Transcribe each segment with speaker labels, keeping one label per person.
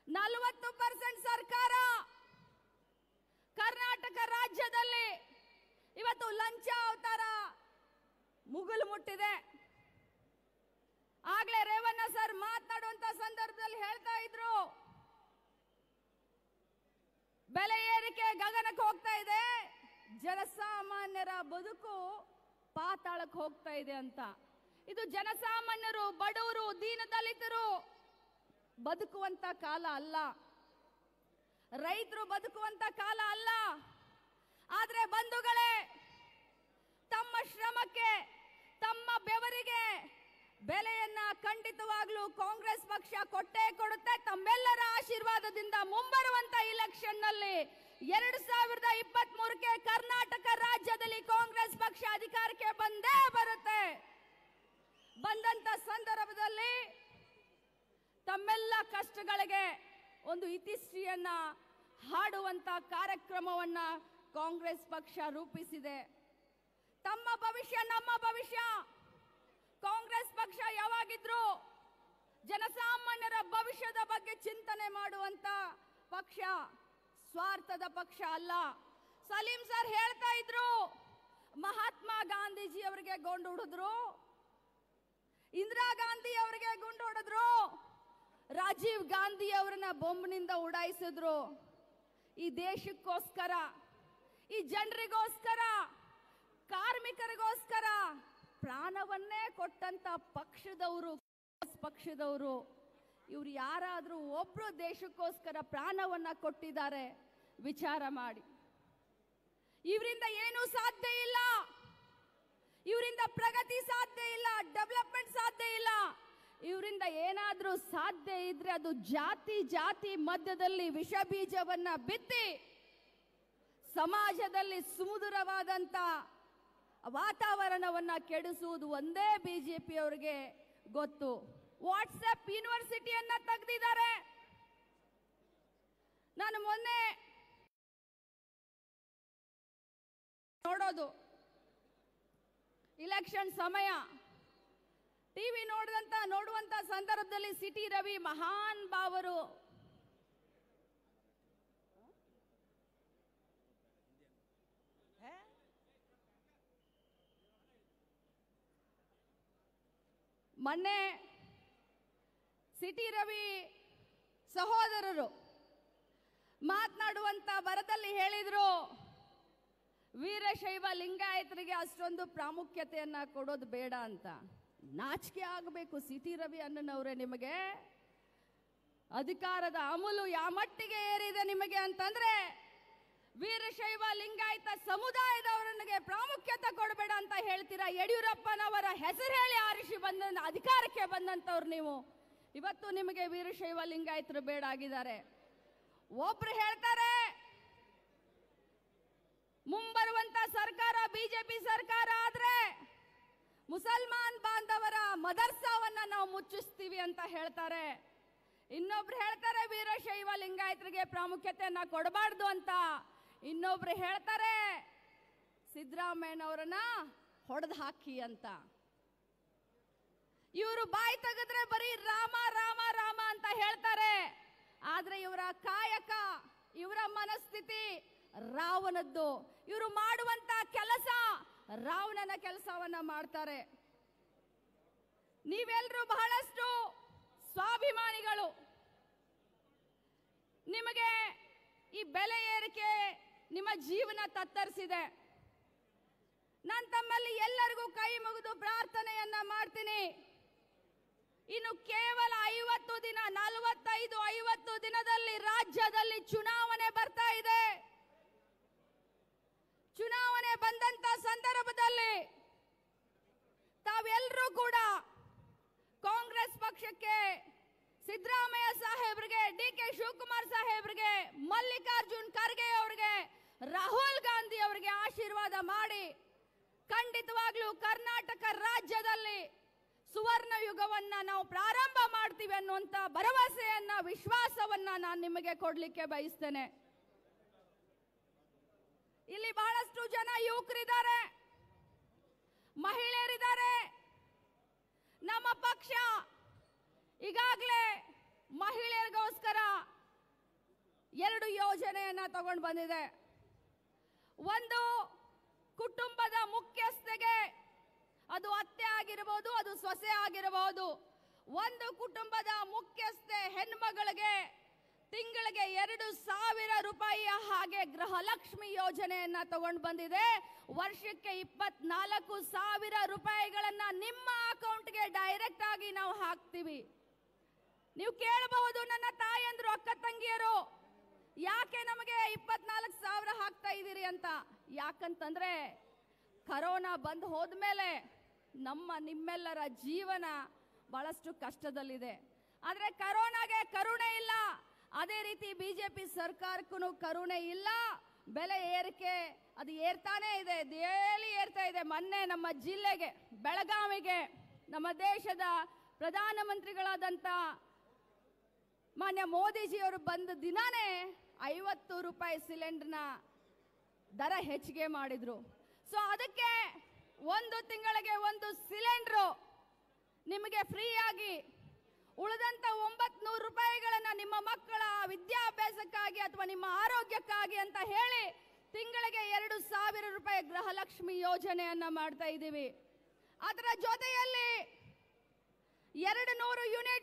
Speaker 1: ನಲವತ್ತು ಪರ್ಸೆಂಟ್ ಸರ್ಕಾರ ಕರ್ನಾಟಕ ರಾಜ್ಯದಲ್ಲಿ ಇವತ್ತು ಲಂಚ ಅವತಾರ ಮುಗುಲು ಮುಟ್ಟಿದೆ ಆಗ್ಲೇ ರೇವಣ್ಣ ಸರ್ ಮಾತನಾಡುವಂತ ಸಂದರ್ಭದಲ್ಲಿ ಹೇಳ್ತಾ ಇದ್ರು ಬೆಲೆ ಏರಿಕೆ ಗಗನಕ್ಕೆ ಹೋಗ್ತಾ ಇದೆ ಜನಸಾಮಾನ್ಯರ ಬದುಕು ಪಾತಾಳಕ್ಕೆ ಹೋಗ್ತಾ ಇದೆ ಅಂತ ಇದು ಜನಸಾಮಾನ್ಯರು ಬಡವರು ದೀನದಲಿತರು ಬದುಕುವಂತ ಕಾಲ ಅಲ್ಲ ರೈತರು ಬದುಕುವಂತ ಕಾಲ ಅಲ್ಲ ಆದ್ರೆ ಬಂಧುಗಳೇ ತಮ್ಮ ಶ್ರಮಕ್ಕೆ ತಮ್ಮ ಬೆವರಿಗೆ ಬೆಲೆಯನ್ನ ಖಂಡಿತವಾಗ್ಲೂ ಕಾಂಗ್ರೆಸ್ ಪಕ್ಷ ಕೊಟ್ಟೇ ಕೊಡುತ್ತೆ ತಮ್ಮೆಲ್ಲರ ಆಶೀರ್ವಾದದಿಂದ ಮುಂಬರುವಂತ ಇಲೆಕ್ಷನ್ ನಲ್ಲಿ ಎರಡು ಸಾವಿರದ ಇಪ್ಪತ್ತ್ ಮೂರಕ್ಕೆ ಕರ್ನಾಟಕ ರಾಜ್ಯದಲ್ಲಿ ಕಾಂಗ್ರೆಸ್ ಪಕ್ಷ ಅಧಿಕಾರಕ್ಕೆ ಬಂದೇ ಬರುತ್ತೆ ಬಂದಂತ ಸಂದರ್ಭದಲ್ಲಿ ತಮ್ಮೆಲ್ಲ ಕಷ್ಟಗಳಿಗೆ ಒಂದು ಇತಿಶ್ರೀಯನ್ನ ಹಾಡುವಂತ ಕಾರ್ಯಕ್ರಮವನ್ನ ಕಾಂಗ್ರೆಸ್ ಪಕ್ಷ ರೂಪಿಸಿದೆ ತಮ್ಮ ಭವಿಷ್ಯ ನಮ್ಮ ಭವಿಷ್ಯ ಕಾಂಗ್ರೆಸ್ ಪಕ್ಷ ಯಾವಾಗಿದ್ರು ಜನಸಾಮಾನ್ಯರ ಭವಿಷ್ಯದ ಬಗ್ಗೆ ಚಿಂತನೆ ಮಾಡುವಂತ ಪಕ್ಷ ಸ್ವಾರ್ಥದ ಪಕ್ಷ ಅಲ್ಲ ಸಲೀಂ ಸರ್ ಹೇಳ್ತಾ ಇದ್ರು ಮಹಾತ್ಮ ಗಾಂಧೀಜಿ ಅವರಿಗೆ ಗೊಂಡು ಹೊಡೆದ್ರು ಇಂದಿರಾ ಗಾಂಧಿ ಅವರಿಗೆ ಗುಂಡು ಹೊಡೆದ್ರು ರಾಜೀವ್ ಗಾಂಧಿ ಅವರನ್ನ ಬೊಂಬಿನಿಂದ ಉಡಾಯಿಸಿದ್ರು ಈ ದೇಶಕ್ಕೋಸ್ಕರ ಈ ಜನರಿಗೋಸ್ಕರ ಕಾರ್ಮಿಕರಿಗೋಸ್ಕರ ಪ್ರಾಣವನ್ನೇ ಕೊಟ್ಟಂತ ಪಕ್ಷದವರು ಕಾಂಗ್ರೆಸ್ ಪಕ್ಷದವರು ಇವ್ರು ಯಾರಾದ್ರೂ ಒಬ್ರು ದೇಶಕ್ಕೋಸ್ಕರ ಪ್ರಾಣವನ್ನ ಕೊಟ್ಟಿದ್ದಾರೆ ವಿಚಾರ ಮಾಡಿ ಇವರಿಂದ ಏನೂ ಸಾಧ್ಯ ಇಲ್ಲ ಇವರಿಂದ ಪ್ರಗತಿ ಸಾಧ್ಯ ಇಲ್ಲ ಡೆವಲಪ್ಮೆಂಟ್ ಸಾಧ್ಯ ಇಲ್ಲ ಇವರಿಂದ ಏನಾದ್ರೂ ಸಾಧ್ಯ ಇದ್ರೆ ಅದು ಜಾತಿ ಜಾತಿ ಮಧ್ಯದಲ್ಲಿ ವಿಷ ಬೀಜವನ್ನ ಬಿತ್ತಿ ಸಮಾಜದಲ್ಲಿ ಸುಮಧುರವಾದಂತ ವಾತಾವರಣವನ್ನ ಕೆಡಿಸುವುದು ಒಂದೇ ಬಿಜೆಪಿ ಅವರಿಗೆ ಗೊತ್ತು ವಾಟ್ಸ್ಆಪ್ ಯೂನಿವರ್ಸಿಟಿಯನ್ನ ತೆಗೆದಿದ್ದಾರೆ ನಾನು ಮೊನ್ನೆ ನೋಡೋದು ಇಲೆಕ್ಷನ್ ಸಮಯ ಟಿವಿ ನೋಡಿದಂತ ನೋಡುವಂತ ಸಂದರ್ಭದಲ್ಲಿ ಸಿಟಿ ರವಿ ಮಹಾನ್ ಭಾವರು ಮೊನ್ನೆ ಸಿಟಿ ರವಿ ಸಹೋದರರು ಮಾತನಾಡುವಂತ ಬರದಲ್ಲಿ ಹೇಳಿದ್ರು ವೀರಶೈವ ಲಿಂಗಾಯತರಿಗೆ ಅಷ್ಟೊಂದು ಪ್ರಾಮುಖ್ಯತೆಯನ್ನ ಕೊಡೋದು ಬೇಡ ಅಂತ ನಾಚಿಕೆ ಆಗಬೇಕು ಸಿಟಿ ರವಿ ಅಣ್ಣನವರೇ ನಿಮಗೆ ಅಧಿಕಾರದ ಅಮಲು ಯಾವ ಮಟ್ಟಿಗೆ ಏರಿದೆ ನಿಮಗೆ ಅಂತಂದ್ರೆ ವೀರಶೈವ ಲಿಂಗಾಯತ ಸಮುದಾಯದವರನಿಗೆ ಪ್ರಾಮುಖ್ಯತೆ ಕೊಡಬೇಡ ಅಂತ ಹೇಳ್ತೀರಾ ಯಡಿಯೂರಪ್ಪನವರ ಹೆಸರು ಹೇಳಿ ಆರಿಸಿ ಬಂದ ಅಧಿಕಾರಕ್ಕೆ ಬಂದಂತವ್ರು ನೀವು ಇವತ್ತು ನಿಮಗೆ ವೀರಶೈವ ಲಿಂಗಾಯತರು ಬೇಡ ಆಗಿದ್ದಾರೆ ಒಬ್ರು ಹೇಳ್ತಾರೆ ಮುಂಬರುವಂತ ಸರ್ಕಾರ ಬಿಜೆಪಿ ಸರ್ಕಾರ ಆದ್ರೆ ಮುಸಲ್ಮಾನ್ ಬಾಂಧವರ ಮದರ್ಸಾವನ್ನ ನಾವು ಮುಚ್ಚಿಸ್ತೀವಿ ಅಂತ ಹೇಳ್ತಾರೆ ಇನ್ನೊಬ್ರು ಹೇಳ್ತಾರೆ ವೀರಶೈವ ಲಿಂಗಾಯತರಿಗೆ ಪ್ರಾಮುಖ್ಯತೆಯನ್ನ ಕೊಡಬಾರ್ದು ಅಂತ ಇನ್ನೊಬ್ರು ಹೇಳ್ತಾರೆ ಸಿದ್ದರಾಮಯ್ಯನವರನ್ನ ಹೊಡೆದು ಹಾಕಿ ಅಂತ ಇವರು ಬಾಯಿ ತೆಗೆದ್ರೆ ಬರೀ ರಾಮ ರಾಮ ರಾಮ ಅಂತ ಹೇಳ್ತಾರೆ ಆದ್ರೆ ಇವರ ಕಾಯಕ ಇವರ ಮನಸ್ಥಿತಿ ರಾವಣದ್ದು ಇವರು ಮಾಡುವಂತ ಕೆಲಸ ರಾವಣನ ಕೆಲಸವನ್ನ ಮಾಡ್ತಾರೆ ನೀವೆಲ್ಲರೂ ಬಹಳಷ್ಟು ಸ್ವಾಭಿಮಾನಿಗಳು ನಿಮಗೆ ಈ ಬೆಲೆ ಏರಿಕೆ ನಿಮ್ಮ ಜೀವನ ತತ್ತರಿಸಿದೆ ನಾನು ತಮ್ಮಲ್ಲಿ ಎಲ್ಲರಿಗೂ ಕೈ ಮುಗಿದು ಪ್ರಾರ್ಥನೆಯನ್ನ ಮಾಡ್ತೀನಿ ಇನ್ನು ಕೇವಲ ಐವತ್ತು ದಿನ ನಲವತ್ತೈದು ಐವತ್ತು ದಿನದಲ್ಲಿ ರಾಜ್ಯದಲ್ಲಿ ಚುನಾವಣೆ ಬರ್ತಾ ಇದೆ ಚುನಾವಣೆ ಬಂದಂತ ಸಂದರ್ಭದಲ್ಲಿ ತಾವೆಲ್ಲರೂ ಕೂಡ ಕಾಂಗ್ರೆಸ್ ಪಕ್ಷಕ್ಕೆ ಸಿದ್ದರಾಮಯ್ಯ ಸಾಹೇಬ್ರಿಗೆ ಡಿ ಕೆ ಶಿವಕುಮಾರ್ ಸಾಹೇಬ್ರಿಗೆ ಮಲ್ಲಿಕಾರ್ಜುನ್ ಖರ್ಗೆ ಅವರಿಗೆ ರಾಹುಲ್ ಗಾಂಧಿ ಅವರಿಗೆ ಆಶೀರ್ವಾದ ಮಾಡಿ ಖಂಡಿತವಾಗ್ಲೂ ಕರ್ನಾಟಕ ರಾಜ್ಯದಲ್ಲಿ ಸುವರ್ಣ ಯುಗವನ್ನ ನಾವು ಪ್ರಾರಂಭ ಮಾಡ್ತೀವಿ ಅನ್ನುವಂತ ಭರವಸೆಯನ್ನ ವಿಶ್ವಾಸವನ್ನ ನಾನು ನಿಮಗೆ ಕೊಡ್ಲಿಕ್ಕೆ ಬಯಸ್ತೇನೆ ಇಲ್ಲಿ ಬಹಳಷ್ಟು ಜನ ಯುವಕರಿದ್ದಾರೆ ಮಹಿಳೆಯರಿದ್ದಾರೆ ನಮ್ಮ ಪಕ್ಷ ಈಗಾಗಲೇ ಮಹಿಳೆಯರಿಗೋಸ್ಕರ ಎರಡು ಯೋಜನೆಯನ್ನ ತಗೊಂಡು ಬಂದಿದೆ ಒಂದು ಕುಟುಂಬದ ಮುಖ್ಯಸ್ಥೆಗೆ ಅದು ಅತ್ತೆ ಆಗಿರಬಹುದು ಅದು ಸೊಸೆ ಆಗಿರಬಹುದು ಒಂದು ಕುಟುಂಬದ ಮುಖ್ಯಸ್ಥೆ ಹೆಣ್ಮಗಳಿಗೆ ತಿಂಗಳಿಗೆ ಎರಡು ಸಾವಿರ ರೂಪಾಯಿಯ ಹಾಗೆ ಗೃಹಲಕ್ಷ್ಮಿ ಯೋಜನೆಯನ್ನ ತಗೊಂಡು ಬಂದಿದೆ ವರ್ಷಕ್ಕೆ ಇಪ್ಪತ್ನಾಲ್ಕು ಸಾವಿರ ರೂಪಾಯಿಗಳನ್ನ ನಿಮ್ಮ ಅಕೌಂಟ್ಗೆ ಡೈರೆಕ್ಟ್ ಆಗಿ ನಾವು ಹಾಕ್ತೀವಿ ನೀವು ಕೇಳಬಹುದು ನನ್ನ ತಾಯಂದ್ರು ಅಕ್ಕ ತಂಗಿಯರು ಯಾಕೆ ನಮಗೆ ಇಪ್ಪತ್ನಾಲ್ಕು ಸಾವಿರ ಹಾಕ್ತಾ ಇದ್ದೀರಿ ಅಂತ ಯಾಕಂತಂದ್ರೆ ಕರೋನಾ ಬಂದು ಹೋದ್ಮೇಲೆ ನಮ್ಮ ನಿಮ್ಮೆಲ್ಲರ ಜೀವನ ಬಹಳಷ್ಟು ಕಷ್ಟದಲ್ಲಿದೆ ಆದ್ರೆ ಕರೋನಾಗೆ ಕರುಣೆ ಇಲ್ಲ ಅದೇ ರೀತಿ ಬಿಜೆಪಿ ಸರ್ಕಾರಕ್ಕೂ ಕರುಣೆ ಇಲ್ಲ ಬೆಲೆ ಏರಿಕೆ ಅದು ಏರ್ತಾನೆ ಇದೆ ಡೇಲಿ ಏರ್ತಾ ಇದೆ ಮೊನ್ನೆ ನಮ್ಮ ಜಿಲ್ಲೆಗೆ ಬೆಳಗಾವಿಗೆ ನಮ್ಮ ದೇಶದ ಪ್ರಧಾನಮಂತ್ರಿಗಳಾದಂಥ ಮಾನ್ಯ ಮೋದಿಜಿಯವರು ಬಂದ ದಿನಾನೇ ಐವತ್ತು ರೂಪಾಯಿ ಸಿಲಿಂಡರ್ನ ದರ ಹೆಚ್ಚಿಗೆ ಮಾಡಿದ್ರು ಸೊ ಅದಕ್ಕೆ ಒಂದು ತಿಂಗಳಿಗೆ ಒಂದು ಸಿಲಿಂಡ್ರು ನಿಮಗೆ ಫ್ರೀ ಆಗಿ ಉಳಿದಂತ ಒಂಬತ್ ನೂರು ರೂಪಾಯಿಗಳನ್ನ ನಿಮ್ಮ ಮಕ್ಕಳ ವಿದ್ಯಾಭ್ಯಾಸಕ್ಕಾಗಿ ಅಥವಾ ನಿಮ್ಮ ಆರೋಗ್ಯಕ್ಕಾಗಿ ಅಂತ ಹೇಳಿ ತಿಂಗಳಿಗೆ ಎರಡು ಸಾವಿರ ರೂಪಾಯಿ ಗೃಹಲಕ್ಷ್ಮಿ ಯೋಜನೆಯನ್ನ ಮಾಡ್ತಾ ಇದ್ದೀವಿ ಅದರ ಜೊತೆಯಲ್ಲಿ ಎರಡು ನೂರು ಯೂನಿಟ್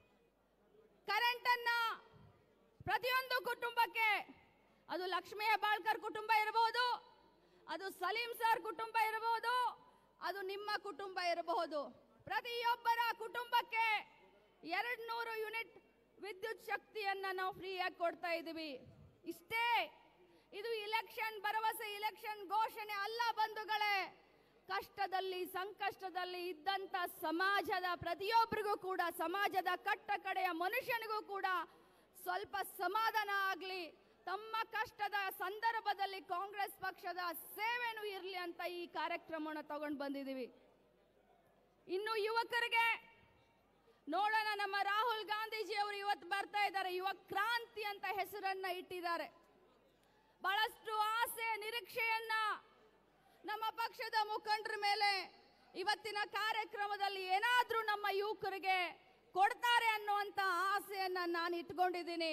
Speaker 1: ಕರೆಂಟ್ ಅನ್ನ ಪ್ರತಿಯೊಂದು ಕುಟುಂಬಕ್ಕೆ ಅದು ಲಕ್ಷ್ಮೀ ಹೆಬ್ಬಾಳ್ಕರ್ ಕುಟುಂಬ ಇರಬಹುದು ಅದು ಸಲೀಂ ಸರ್ ಕುಟುಂಬ ಇರಬಹುದು ಅದು ನಿಮ್ಮ ಕುಟುಂಬ ಇರಬಹುದು ಪ್ರತಿಯೊಬ್ಬರ ಕುಟುಂಬಕ್ಕೆ ಎರಡ್ ನೂರು ಯೂನಿಟ್ ವಿದ್ಯುತ್ ಶಕ್ತಿಯನ್ನ ನಾವು ಫ್ರೀಯಾಗಿ ಕೊಡ್ತಾ ಇದ್ದೀವಿ ಇಷ್ಟೇ ಇದು ಇಲೆಕ್ಷನ್ ಭರವಸೆ ಇಲೆಕ್ಷನ್ ಘೋಷಣೆ ಅಲ್ಲ ಬಂಧುಗಳೇ ಕಷ್ಟದಲ್ಲಿ ಸಂಕಷ್ಟದಲ್ಲಿ ಇದ್ದಂತ ಸಮಾಜದ ಪ್ರತಿಯೊಬ್ಬರಿಗೂ ಕೂಡ ಸಮಾಜದ ಕಟ್ಟ ಕಡೆಯ ಮನುಷ್ಯನಿಗೂ ಕೂಡ ಸ್ವಲ್ಪ ಸಮಾಧಾನ ಆಗ್ಲಿ ತಮ್ಮ ಕಷ್ಟದ ಸಂದರ್ಭದಲ್ಲಿ ಕಾಂಗ್ರೆಸ್ ಪಕ್ಷದ ಸೇವೆನೂ ಇರಲಿ ಅಂತ ಈ ಕಾರ್ಯಕ್ರಮವನ್ನು ತಗೊಂಡು ಬಂದಿದ್ದೀವಿ ಇನ್ನು ಯುವಕರಿಗೆ ನೋಡೋಣ ನಮ್ಮ ರಾಹುಲ್ ಗಾಂಧೀಜಿ ಅವರು ಇವತ್ತು ಬರ್ತಾ ಇದ್ದಾರೆ ಯುವ ಕ್ರಾಂತಿ ಅಂತ ಹೆಸರನ್ನ ಇಟ್ಟಿದ್ದಾರೆ ಬಹಳಷ್ಟು ಆಸೆ ನಿರೀಕ್ಷೆಯನ್ನ ನಮ್ಮ ಪಕ್ಷದ ಮುಖಂಡರ ಮೇಲೆ ಇವತ್ತಿನ ಕಾರ್ಯಕ್ರಮದಲ್ಲಿ ಏನಾದ್ರೂ ನಮ್ಮ ಯುವಕರಿಗೆ ಕೊಡ್ತಾರೆ ಅನ್ನುವಂತ ಆಸೆಯನ್ನ ನಾನು ಇಟ್ಕೊಂಡಿದ್ದೀನಿ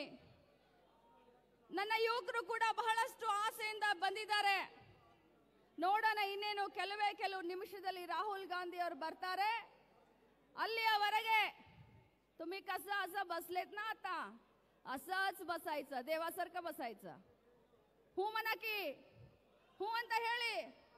Speaker 1: ನನ್ನ ಯುವಕರು ಕೂಡ ಬಹಳಷ್ಟು ಆಸೆಯಿಂದ ಬಂದಿದ್ದಾರೆ ನೋಡೋಣ ಇನ್ನೇನು ಕೆಲವೇ ಕೆಲವು ನಿಮಿಷದಲ್ಲಿ ರಾಹುಲ್ ಗಾಂಧಿ ಅವರು ಬರ್ತಾರೆ अल्लीवरेगे तुम्ही कसं असं बसलेत ना आता असंच बसायचं देवासारखं बसायचं ಹೂ ಮನಕಿ ಹೂ ಅಂತ ಹೇಳಿ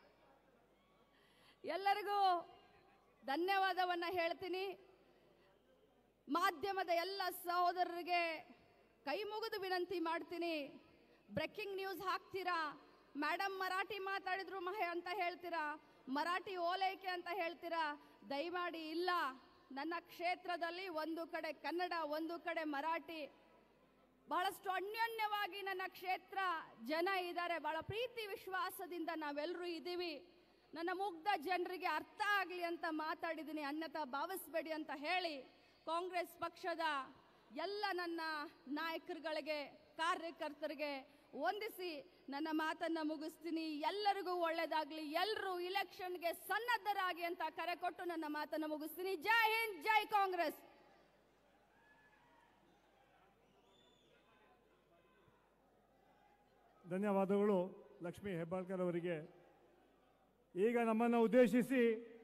Speaker 1: ಎಲ್ಲರಿಗೂ ಧನ್ಯವಾದವನ್ನ ಹೇಳ್ತೀನಿ ಮಾಧ್ಯಮದ ಎಲ್ಲ ಸಹೋದರರಿಗೆ ಕೈ ಮುಗಿದು ವಿನಂತಿ ಮಾಡ್ತೀನಿ ಬ್ರೇಕಿಂಗ್ ನ್ಯೂಸ್ ಹಾಕ್ತೀರಾ ಮೇಡಮ್ ಮರಾಠಿ ಮಾತಾಡಿದ್ರು ಮಹೆ ಅಂತ ಹೇಳ್ತೀರಾ ಮರಾಠಿ ಓಲೈಕೆ ಅಂತ ಹೇಳ್ತೀರಾ ದಯಮಾಡಿ ಇಲ್ಲ ನನ್ನ ಕ್ಷೇತ್ರದಲ್ಲಿ ಒಂದು ಕಡೆ ಕನ್ನಡ ಒಂದು ಕಡೆ ಮರಾಠಿ ಬಹಳಷ್ಟು ಅನ್ಯೋನ್ಯವಾಗಿ ನನ್ನ ಕ್ಷೇತ್ರ ಜನ ಇದ್ದಾರೆ ಬಹಳ ಪ್ರೀತಿ ವಿಶ್ವಾಸದಿಂದ ನಾವೆಲ್ಲರೂ ಇದ್ದೀವಿ ನನ್ನ ಮುಗ್ಧ ಜನರಿಗೆ ಅರ್ಥ ಆಗಲಿ ಅಂತ ಮಾತಾಡಿದ್ದೀನಿ ಅನ್ಯತಾ ಭಾವಿಸ್ಬೇಡಿ ಅಂತ ಹೇಳಿ ಕಾಂಗ್ರೆಸ್ ಪಕ್ಷದ ಎಲ್ಲ ನನ್ನ ನಾಯಕರುಗಳಿಗೆ ಕಾರ್ಯಕರ್ತರಿಗೆ ವಂದಿಸಿ ನನ್ನ ಮಾತನ್ನ ಮುಗಿಸ್ತೀನಿ ಎಲ್ಲರಿಗೂ ಒಳ್ಳೇದಾಗ್ಲಿ ಎಲ್ಲರೂ ಇಲೆಕ್ಷನ್ಗೆ ಸನ್ನದ್ಧರಾಗಿ ಅಂತ ಕರೆ ಕೊಟ್ಟು ನನ್ನ ಮಾತನ್ನ ಮುಗಿಸ್ತೀನಿ ಜೈ ಹಿಂದ್ ಜೈ ಕಾಂಗ್ರೆಸ್
Speaker 2: ಧನ್ಯವಾದಗಳು ಲಕ್ಷ್ಮೀ ಹೆಬ್ಬಾಳ್ಕರ್ ಅವರಿಗೆ ಈಗ ನಮ್ಮನ್ನು ಉದ್ದೇಶಿಸಿ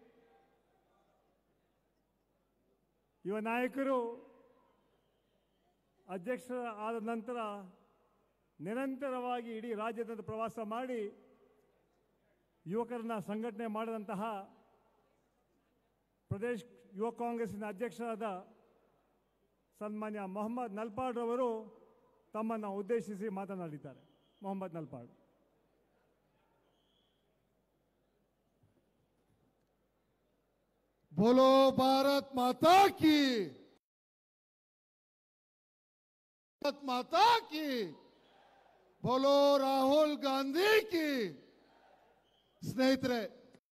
Speaker 2: ಯುವ ನಾಯಕರು ಅಧ್ಯಕ್ಷರ ಆದ ನಂತರ ನಿರಂತರವಾಗಿ ಇಡೀ ರಾಜ್ಯದ ಪ್ರವಾಸ ಮಾಡಿ ಯುವಕರನ್ನ ಸಂಘಟನೆ ಮಾಡಿದಂತಹ ಪ್ರದೇಶ್ ಯುವ ಕಾಂಗ್ರೆಸ್ಸಿನ ಅಧ್ಯಕ್ಷರಾದ ಸನ್ಮಾನ್ಯ ಮೊಹಮ್ಮದ್ ನಲ್ಪಾಡ್ ರವರು ತಮ್ಮನ್ನು ಉದ್ದೇಶಿಸಿ ಮಾತನಾಡಿದ್ದಾರೆ ಮೊಹಮ್ಮದ್ ನಲ್ಪಾಡ್
Speaker 3: बोलो भारत माता की भारत माता की बोलो ರಾಹುಲ್ ಗಾಂಧಿ ಕಿ ಸ್ನೇಹಿತರೆ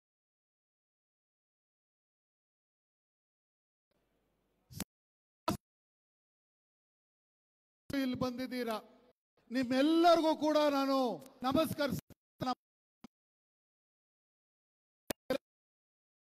Speaker 3: ಇಲ್ಲಿ ಬಂದಿದ್ದೀರಾ ನಿಮ್ಮೆಲ್ಲರಿಗೂ ಕೂಡ ನಾನು ನಮಸ್ಕರಿಸ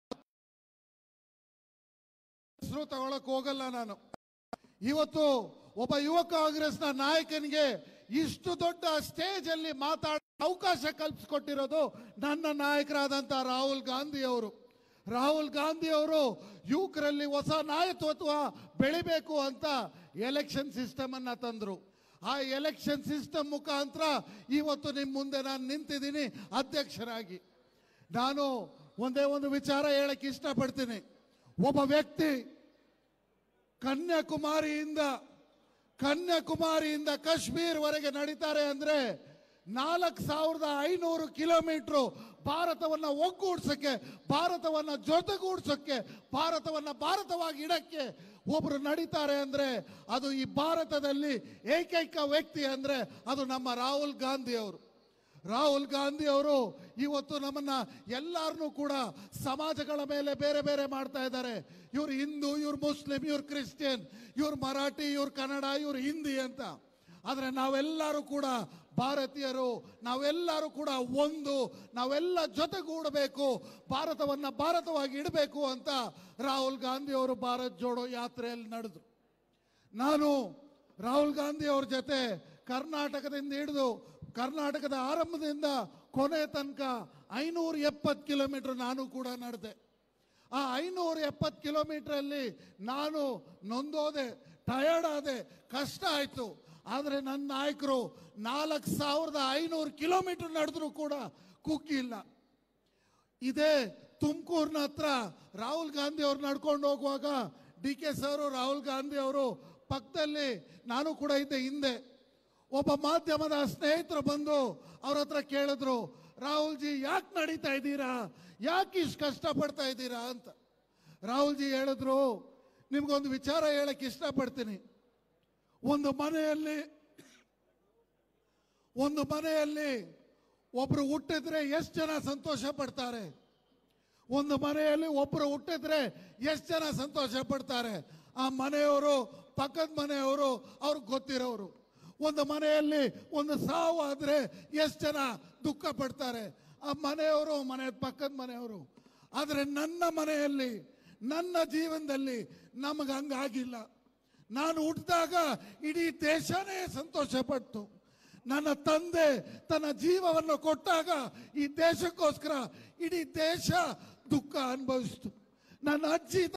Speaker 3: ಹೆಸರು ತಗೊಳಕ್ ಹೋಗಲ್ಲ ನಾನು ಇವತ್ತು ಒಬ್ಬ ಯುವ ಕಾಂಗ್ರೆಸ್ನ ನಾಯಕನಿಗೆ ಇಷ್ಟು ದೊಡ್ಡ ಸ್ಟೇಜ್ ಅಲ್ಲಿ ಮಾತಾಡ ಅವಕಾಶ ಕಲ್ಪಿಸಿಕೊಟ್ಟಿರೋದು ನನ್ನ ನಾಯಕರಾದಂಥ ರಾಹುಲ್ ಗಾಂಧಿ ಅವರು ರಾಹುಲ್ ಗಾಂಧಿ ಅವರು ಯುವಕರಲ್ಲಿ ಹೊಸ ನಾಯಕತ್ವ ಬೆಳಿಬೇಕು ಅಂತ ಎಲೆಕ್ಷನ್ ಸಿಸ್ಟಮ್ ಅನ್ನ ತಂದ್ರು ಆ ಎಲೆಕ್ಷನ್ ಸಿಸ್ಟಮ್ ಮುಖಾಂತರ ಇವತ್ತು ನಿಮ್ಮ ಮುಂದೆ ನಾನು ನಿಂತಿದ್ದೀನಿ ಅಧ್ಯಕ್ಷರಾಗಿ ನಾನು ಒಂದೇ ಒಂದು ವಿಚಾರ ಹೇಳಕ್ಕೆ ಇಷ್ಟಪಡ್ತೀನಿ ಒಬ್ಬ ವ್ಯಕ್ತಿ ಕನ್ಯಾಕುಮಾರಿಯಿಂದ ಕನ್ಯಾಕುಮಾರಿಯಿಂದ ಕಾಶ್ಮೀರ್ವರೆಗೆ ನಡೀತಾರೆ ಅಂದ್ರೆ ನಾಲ್ಕು ಸಾವಿರದ ಐನೂರು ಕಿಲೋಮೀಟರ್ ಭಾರತವನ್ನ ಒಗ್ಗೂಡ್ಸಕ್ಕೆ ಭಾರತವನ್ನ ಜೊತೆಗೂಡ್ಸಕ್ಕೆ ಭಾರತವನ್ನ ಭಾರತವಾಗಿ ಇಡಕ್ಕೆ ಒಬ್ರು ನಡೀತಾರೆ ಅಂದ್ರೆ ಅದು ಈ ಭಾರತದಲ್ಲಿ ಏಕೈಕ ವ್ಯಕ್ತಿ ಅಂದ್ರೆ ಅದು ನಮ್ಮ ರಾಹುಲ್ ಗಾಂಧಿ ಅವರು ರಾಹುಲ್ ಗಾಂಧಿ ಅವರು ಇವತ್ತು ನಮ್ಮನ್ನ ಎಲ್ಲಾರನ್ನೂ ಕೂಡ ಸಮಾಜಗಳ ಮೇಲೆ ಬೇರೆ ಬೇರೆ ಮಾಡ್ತಾ ಇದ್ದಾರೆ ಇವ್ರು ಹಿಂದೂ ಇವ್ರು ಮುಸ್ಲಿಂ ಇವ್ರು ಕ್ರಿಶ್ಚಿಯನ್ ಇವ್ರು ಮರಾಠಿ ಇವ್ರು ಕನ್ನಡ ಇವ್ರು ಹಿಂದಿ ಅಂತ ಆದರೆ ನಾವೆಲ್ಲರೂ ಕೂಡ ಭಾರತೀಯರು ನಾವೆಲ್ಲರೂ ಕೂಡ ಒಂದು ನಾವೆಲ್ಲ ಜೊತೆಗೂಡಬೇಕು ಭಾರತವನ್ನ ಭಾರತವಾಗಿ ಇಡಬೇಕು ಅಂತ ರಾಹುಲ್ ಗಾಂಧಿ ಅವರು ಭಾರತ್ ಜೋಡೋ ಯಾತ್ರೆಯಲ್ಲಿ ನಡೆದ್ರು ನಾನು ರಾಹುಲ್ ಗಾಂಧಿ ಅವ್ರ ಜೊತೆ ಕರ್ನಾಟಕದಿಂದ ಹಿಡಿದು ಕರ್ನಾಟಕದ ಆರಂಭದಿಂದ ಕೊನೆ ತನಕ ಐನೂರ ಎಪ್ಪತ್ತು ಕಿಲೋಮೀಟರ್ ನಾನು ಕೂಡ ನಡೆದೆ ಆ ಐನೂರ ಎಪ್ಪತ್ತು ಕಿಲೋಮೀಟ್ರಲ್ಲಿ ನಾನು ನೊಂದೋದೆ ಟಯರ್ಡ್ ಆದೆ ಕಷ್ಟ ಆಯಿತು ಆದರೆ ನನ್ನ ನಾಯಕರು ನಾಲ್ಕು ಸಾವಿರದ ಐನೂರು ಕಿಲೋಮೀಟರ್ ನಡೆದ್ರು ಕೂಡ ಕುಕ್ಕಿಲ್ಲ ಇದೇ ತುಮಕೂರಿನ ಹತ್ರ ರಾಹುಲ್ ಗಾಂಧಿ ಅವ್ರು ನಡ್ಕೊಂಡು ಹೋಗುವಾಗ D K sir Rahul Gandhi ಅವರು ಪಕ್ಕದಲ್ಲಿ ನಾನು ಕೂಡ ಇದ್ದೆ ಹಿಂದೆ ಒಬ್ಬ ಮಾಧ್ಯಮದ ಸ್ನೇಹಿತರು ಬಂದು ಅವ್ರ ಹತ್ರ ಕೇಳಿದ್ರು ರಾಹುಲ್ ಜಿ ಯಾಕೆ ನಡೀತಾ ಇದ್ದೀರಾ ಯಾಕೆ ಇಷ್ಟು ಕಷ್ಟಪಡ್ತಾ ಇದ್ದೀರಾ ಅಂತ ರಾಹುಲ್ ಜಿ ಹೇಳಿದ್ರು ನಿಮ್ಗೊಂದು ವಿಚಾರ ಹೇಳಕ್ಕೆ ಇಷ್ಟಪಡ್ತೀನಿ ಒಂದು ಮನೆಯಲ್ಲಿ ಒಂದು ಮನೆಯಲ್ಲಿ ಒಬ್ರು ಹುಟ್ಟಿದ್ರೆ ಎಷ್ಟು ಜನ ಸಂತೋಷ ಪಡ್ತಾರೆ ಒಂದು ಮನೆಯಲ್ಲಿ ಒಬ್ರು ಹುಟ್ಟಿದ್ರೆ ಎಷ್ಟು ಜನ ಸಂತೋಷ ಪಡ್ತಾರೆ ಆ ಮನೆಯವರು ಪಕ್ಕದ ಮನೆಯವರು ಅವ್ರಿಗೆ ಗೊತ್ತಿರೋರು ಒಂದು ಮನೆಯಲ್ಲಿ ಒಂದು ಸಾವು ಆದ್ರೆ ಎಷ್ಟು ಜನ ದುಃಖ ಪಡ್ತಾರೆ ಆ ಮನೆಯವರು ಮನೆ ಪಕ್ಕದ ಮನೆಯವರು ಆದರೆ ನನ್ನ ಮನೆಯಲ್ಲಿ ನನ್ನ ಜೀವನದಲ್ಲಿ ನಮಗೆ ಹಂಗಾಗಿಲ್ಲ ನಾನು ಹುಟ್ಟಿದಾಗ ಇಡೀ ದೇಶನೇ ಸಂತೋಷ ಪಡ್ತು ನನ್ನ ತಂದೆ ತನ್ನ ಜೀವವನ್ನು ಕೊಟ್ಟಾಗ ಈ ದೇಶಕ್ಕೋಸ್ಕರ ಇಡೀ ದೇಶ ದುಃಖ ಅನುಭವಿಸ್ತು ನನ್ನ ಅಜ್ಜಿ